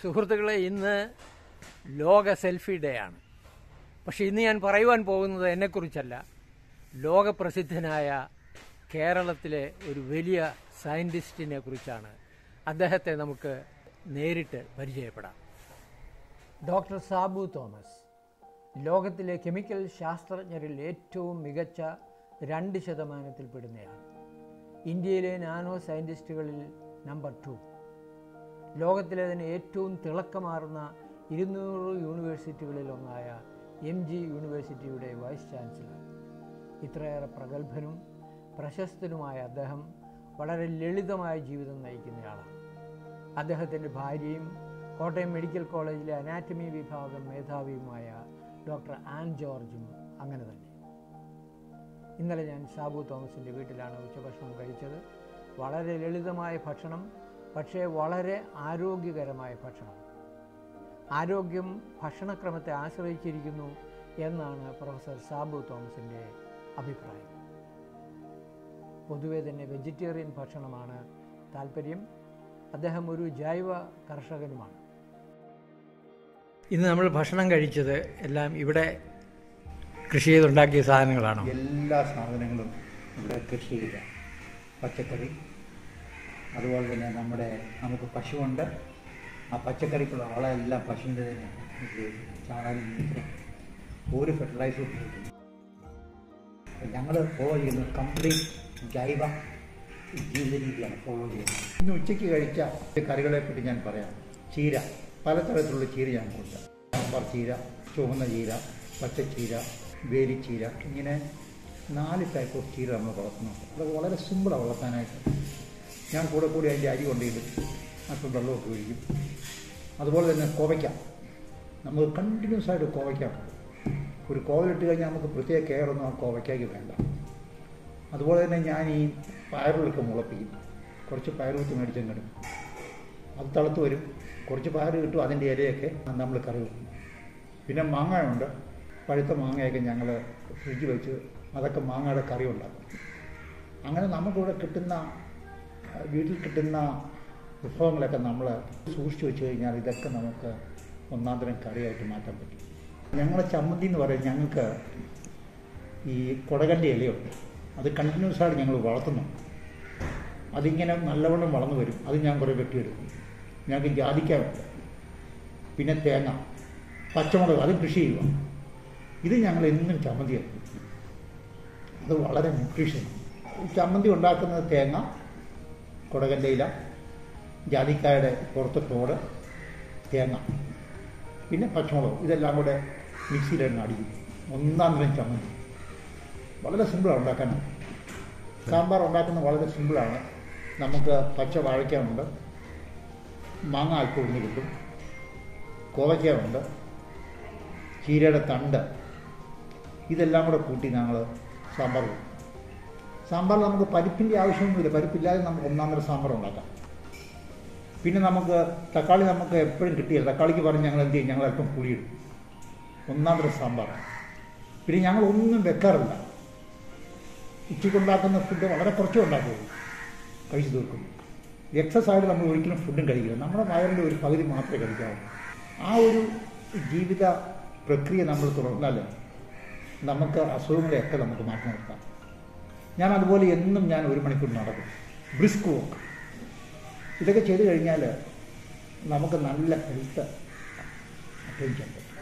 സുഹൃത്തുക്കളെ ഇന്ന് ലോക സെൽഫി ഡേ ആണ് പക്ഷെ ഇന്ന് ഞാൻ പറയുവാൻ പോകുന്നത് എന്നെക്കുറിച്ചല്ല ലോകപ്രസിദ്ധനായ കേരളത്തിലെ ഒരു വലിയ സയൻറ്റിസ്റ്റിനെ കുറിച്ചാണ് അദ്ദേഹത്തെ നമുക്ക് നേരിട്ട് പരിചയപ്പെടാം ഡോക്ടർ സാബു തോമസ് ലോകത്തിലെ കെമിക്കൽ ശാസ്ത്രജ്ഞരിൽ ഏറ്റവും മികച്ച രണ്ട് ശതമാനത്തിൽപ്പെടുന്നയാൾ ഇന്ത്യയിലെ നാനോ സയൻറ്റിസ്റ്റുകളിൽ നമ്പർ ടു ലോകത്തിലെ തന്നെ ഏറ്റവും തിളക്കമാർന്ന ഇരുന്നൂറ് യൂണിവേഴ്സിറ്റികളിൽ ഒന്നായ എം ജി യൂണിവേഴ്സിറ്റിയുടെ വൈസ് ചാൻസലർ ഇത്രയേറെ പ്രഗത്ഭനും പ്രശസ്തനുമായ അദ്ദേഹം വളരെ ലളിതമായ ജീവിതം നയിക്കുന്നയാളാണ് അദ്ദേഹത്തിൻ്റെ ഭാര്യയും കോട്ടയം മെഡിക്കൽ കോളേജിലെ അനാറ്റമി വിഭാഗം മേധാവിയുമായ ഡോക്ടർ ആൻ ജോർജും അങ്ങനെ തന്നെ ഇന്നലെ ഞാൻ സാബു തോമസിൻ്റെ വീട്ടിലാണ് ഉച്ചഭക്ഷണം കഴിച്ചത് വളരെ ലളിതമായ ഭക്ഷണം പക്ഷേ വളരെ ആരോഗ്യകരമായ ഭക്ഷണം ആരോഗ്യം ഭക്ഷണക്രമത്തെ ആശ്രയിച്ചിരിക്കുന്നു എന്നാണ് പ്രൊഫസർ സാബു തോമസിൻ്റെ അഭിപ്രായം പൊതുവെ തന്നെ വെജിറ്റേറിയൻ ഭക്ഷണമാണ് താല്പര്യം അദ്ദേഹം ഒരു ജൈവ കർഷകനുമാണ് ഇന്ന് നമ്മൾ ഭക്ഷണം കഴിച്ചത് എല്ലാം ഇവിടെ കൃഷി ചെയ്തുണ്ടാക്കിയ സാധനങ്ങളാണോ എല്ലാ സാധനങ്ങളും ഇവിടെ കൃഷി ചെയ്ത പച്ചക്കറി അതുപോലെ തന്നെ നമ്മുടെ നമുക്ക് പശുവുണ്ട് ആ പച്ചക്കറിക്കുള്ള വളമെല്ലാം പശുവിൻ്റെ തന്നെ ഉപയോഗിക്കുന്നു ചാണകം മൂത്രം ഒരു ഫെർട്ടിലൈസർ ഉപയോഗിക്കുന്നു ഞങ്ങൾ ഫോളോ ചെയ്യുന്നത് കംപ്ലീറ്റ് ജൈവ ജീവിത രീതിയാണ് ഫോളോ ചെയ്യുന്നത് ഇന്ന് ഉച്ചയ്ക്ക് കഴിച്ച കറികളെ പറ്റി ഞാൻ പറയാം ചീര പലതരത്തിലുള്ള ചീര ഞങ്ങൾക്കുണ്ട് സാമ്പാർ ചീര ചുവന്ന ചീര പച്ചച്ചീര വേലിച്ചീര ഇങ്ങനെ നാല് ടൈപ്പ് ഓഫ് ചീര നമ്മൾ വളർത്തുന്നുണ്ട് അത് വളരെ സിമ്പിളാണ് വളർത്താനായിട്ട് ഞാൻ കൂടെ കൂടി അതിൻ്റെ അരി കൊണ്ടിടും അല്പം വെള്ളമൊക്കെ ഒഴിക്കും അതുപോലെ തന്നെ കോവയ്ക്ക നമുക്ക് കണ്ടിന്യൂസ് ആയിട്ട് കോവയ്ക്ക ഉണ്ട്. ഒരു കോവലിട്ട് കഴിഞ്ഞാൽ നമുക്ക് പ്രത്യേക കെയർ ഒന്നും ആ കോവയ്ക്കാക്ക് വേണ്ട അതുപോലെ തന്നെ ഞാൻ ഈ പയറുകളൊക്കെ മുളപ്പിക്കും കുറച്ച് പയർ കുത്തി മേടിച്ചങ്ങടും അത് തളുത്ത് വരും കുറച്ച് പയർ കിട്ടും അതിൻ്റെ ഇലയൊക്കെ നമ്മൾ കറി വെക്കും പിന്നെ മാങ്ങയുണ്ട് പഴുത്ത മാങ്ങയൊക്കെ ഞങ്ങൾ ഫ്രിഡ്ജ് വെച്ച് അതൊക്കെ മാങ്ങയുടെ കറി ഉണ്ടാക്കും അങ്ങനെ നമുക്കിവിടെ കിട്ടുന്ന ആ, വീട്ടിൽ കിട്ടുന്ന വിഭവങ്ങളൊക്കെ നമ്മൾ സൂക്ഷിച്ചു വെച്ച് കഴിഞ്ഞാൽ ഇതൊക്കെ നമുക്ക് ഒന്നാം തരം കറിയായിട്ട് മാറ്റാൻ പറ്റും ഞങ്ങളെ ചമ്മന്തി എന്ന് പറയുന്നത് ഞങ്ങൾക്ക് ഈ കുടകൻ്റെ ഇലയുണ്ട് അത് കണ്ടിന്യൂസ് ആയിട്ട് ഞങ്ങൾ വളർത്തുന്നു അതിങ്ങനെ നല്ലവണ്ണം വളർന്നു വരും അത് ഞാൻ കുറേ വെട്ടിയെടുക്കും ഞങ്ങൾക്ക് ജാതിക്കാറുണ്ട് പിന്നെ തേങ്ങ പച്ചമുളക് അത് കൃഷി ചെയ്യുക ഇത് ഞങ്ങൾ എന്നും ചമ്മന്തിയാക്കും അത് വളരെ ന്യൂട്രീഷൻ ചമ്മന്തി ഉണ്ടാക്കുന്നത് തേങ്ങ കുടകൻ്റെ ഇല ജാതിക്കായുടെ പുറത്ത് തോട് തേങ്ങ പിന്നെ പച്ചമുളക് ഇതെല്ലാം കൂടെ മിക്സിയിലിരുന്ന് അടിക്കും ഒന്നാം തരം ചമ്മന്തി വളരെ സിമ്പിളാണ് ഉണ്ടാക്കാനാണ് സാമ്പാർ ഉണ്ടാക്കുന്നത് വളരെ സിമ്പിളാണ് നമുക്ക് പച്ച വാഴയ്ക്കാനുണ്ട് മാങ്ങ അല്പം ഒഴിഞ്ഞ് കിട്ടും കോവയ്ക്കുണ്ട് ചീരയുടെ തണ്ട് ഇതെല്ലാം കൂടെ കൂട്ടി ഞങ്ങൾ സാമ്പാർ വെക്കും സാമ്പാർ നമുക്ക് പരിപ്പിൻ്റെ ആവശ്യമൊന്നുമില്ല പരിപ്പില്ലാതെ നമുക്ക് ഒന്നാം തരം സാമ്പാർ ഉണ്ടാക്കാം പിന്നെ നമുക്ക് തക്കാളി നമുക്ക് എപ്പോഴും കിട്ടിയില്ല തക്കാളിക്ക് പറഞ്ഞ് ഞങ്ങൾ എന്ത് ചെയ്യും ഞങ്ങൾ അല്പം പുളിയിടും ഒന്നാം തരം സാമ്പാർ പിന്നെ ഞങ്ങൾ ഒന്നും വെക്കാറില്ല ഉച്ചയ്ക്ക് ഉണ്ടാക്കുന്ന ഫുഡ് വളരെ കുറച്ചേ ഉണ്ടാക്കുകയുള്ളൂ കഴിച്ചു തീർക്കും എക്സസ് ആയിട്ട് നമ്മൾ ഒരിക്കലും ഫുഡും കഴിക്കില്ല നമ്മുടെ വയറിൻ്റെ ഒരു പകുതി മാത്രമേ കഴിക്കാവൂ ആ ഒരു ജീവിത പ്രക്രിയ നമ്മൾ തുടർന്നാൽ നമുക്ക് അസുഖങ്ങളെയൊക്കെ നമുക്ക് മാറ്റി നിർത്താം ഞാൻ അതുപോലെ എന്നും ഞാൻ ഒരു മണിക്കൂർ നടക്കും ബ്രിസ്ക് വോക്ക് ഇതൊക്കെ ചെയ്തു കഴിഞ്ഞാൽ നമുക്ക് നല്ല ഹെൽത്ത് അറ്റൻഡ് ചെയ്യാൻ പറ്റും